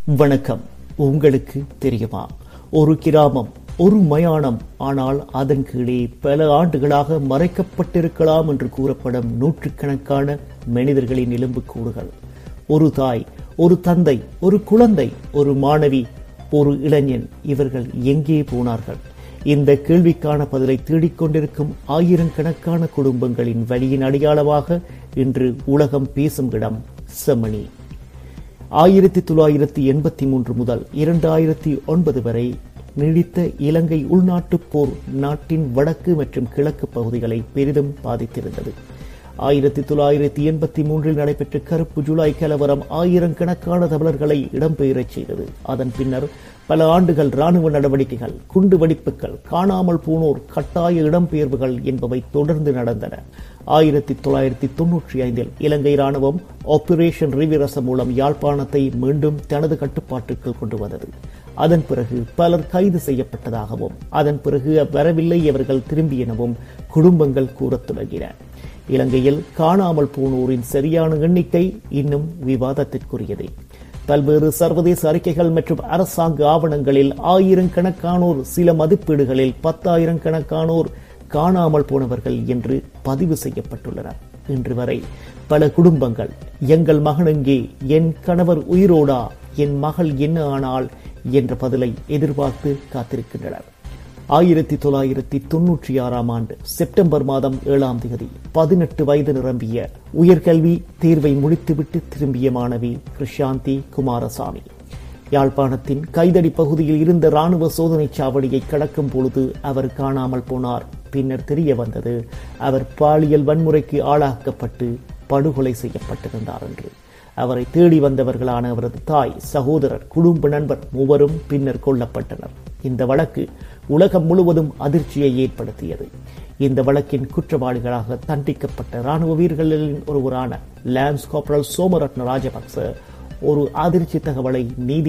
வணக்கம் உங்களுக்கு தெரியுமா ஒரு கிராமம் ஒரு மயானம் ஆனால் அதன் கீழே பல ஆண்டுகளாக மறைக்கப்பட்டிருக்கலாம் என்று கூறப்படும் நூற்றுக்கணக்கான மனிதர்களின் எலும்புக்கூடுகள் ஒரு தாய் ஒரு தந்தை ஒரு குழந்தை ஒரு மாணவி ஒரு இளைஞன் இவர்கள் எங்கே போனார்கள் இந்த கேள்விக்கான பதிலை தேடிக்கொண்டிருக்கும் ஆயிரக்கணக்கான குடும்பங்களின் வழியின் அடையாளமாக இன்று உலகம் பேசும் இடம் செமணி ஆயிரத்தி தொள்ளாயிரத்தி எண்பத்தி மூன்று முதல் இரண்டாயிரத்தி ஒன்பது வரை நீடித்த இலங்கை உள்நாட்டுப் போர் நாட்டின் வடக்கு மற்றும் கிழக்கு பகுதிகளை பெரிதும் பாதித்திருந்தது ஆயிரத்தி தொள்ளாயிரத்தி எண்பத்தி மூன்றில் நடைபெற்ற கருப்பு ஜூலை கலவரம் ஆயிரக்கணக்கான தமிழர்களை இடம்பெயரச் செய்தது அதன் பின்னர் பல ஆண்டுகள் ராணுவ நடவடிக்கைகள் குண்டு வெடிப்புகள் காணாமல் போனோர் கட்டாய இடம்பெயர்வுகள் என்பவை தொடர்ந்து நடந்தன ஆயிரத்தி தொள்ளாயிரத்தி தொன்னூற்றி ஐந்தில் இலங்கை ராணுவம் ஆபரேஷன் ரிவிரசம் மூலம் யாழ்ப்பாணத்தை மீண்டும் தனது கட்டுப்பாட்டுக்குள் கொண்டு வந்தது அதன் பிறகு பலர் கைது செய்யப்பட்டதாகவும் அதன் பிறகு வரவில்லை அவர்கள் திரும்பியெனவும் குடும்பங்கள் கூறத் தொடங்கின இலங்கையில் காணாமல் போனோரின் சரியான எண்ணிக்கை இன்னும் விவாதத்திற்குரியதே பல்வேறு சர்வதேச அறிக்கைகள் மற்றும் அரசாங்க ஆவணங்களில் ஆயிரக்கணக்கானோர் சில மதிப்பீடுகளில் பத்தாயிரம் கணக்கானோர் காணாமல் போனவர்கள் என்று பதிவு செய்யப்பட்டுள்ளனர் இன்று வரை பல குடும்பங்கள் எங்கள் மகன் எங்கே என் கணவர் உயிரோடா என் மகள் என்ன ஆனாள் என்ற பதிலை எதிர்பார்த்து காத்திருக்கின்றனர் ஆயிரத்தி தொள்ளாயிரத்தி தொன்னூற்றி ஆறாம் ஆண்டு செப்டம்பர் மாதம் ஏழாம் தேதி பதினெட்டு வயது நிரம்பிய உயர்கல்வி தேர்வை முடித்துவிட்டு திரும்பிய மாணவி கிருஷாந்தி குமாரசாமி யாழ்ப்பாணத்தின் கைதடி பகுதியில் இருந்த ராணுவ சோதனை சாவடியை கடக்கும் பொழுது அவர் காணாமல் போனார் பின்னர் தெரிய வந்தது அவர் பாலியல் வன்முறைக்கு ஆளாக்கப்பட்டு படுகொலை செய்யப்பட்டிருந்தார் என்று அவரை தேடி வந்தவர்களான அவரது தாய் சகோதரர் குடும்ப நண்பர் மூவரும் பின்னர் கொல்லப்பட்டனர் இந்த வழக்கு உலகம் முழுவதும் அதிர்ச்சியை ஏற்படுத்தியது இந்த வழக்கின் குற்றவாளிகளாக தண்டிக்கப்பட்ட ராணுவ வீரர்களின் ஒருவரான லான்ஸ் காப்ரல் சோமரத்ன ராஜபக்ச ஒரு அதிர்ச்சி தகவலை நீதி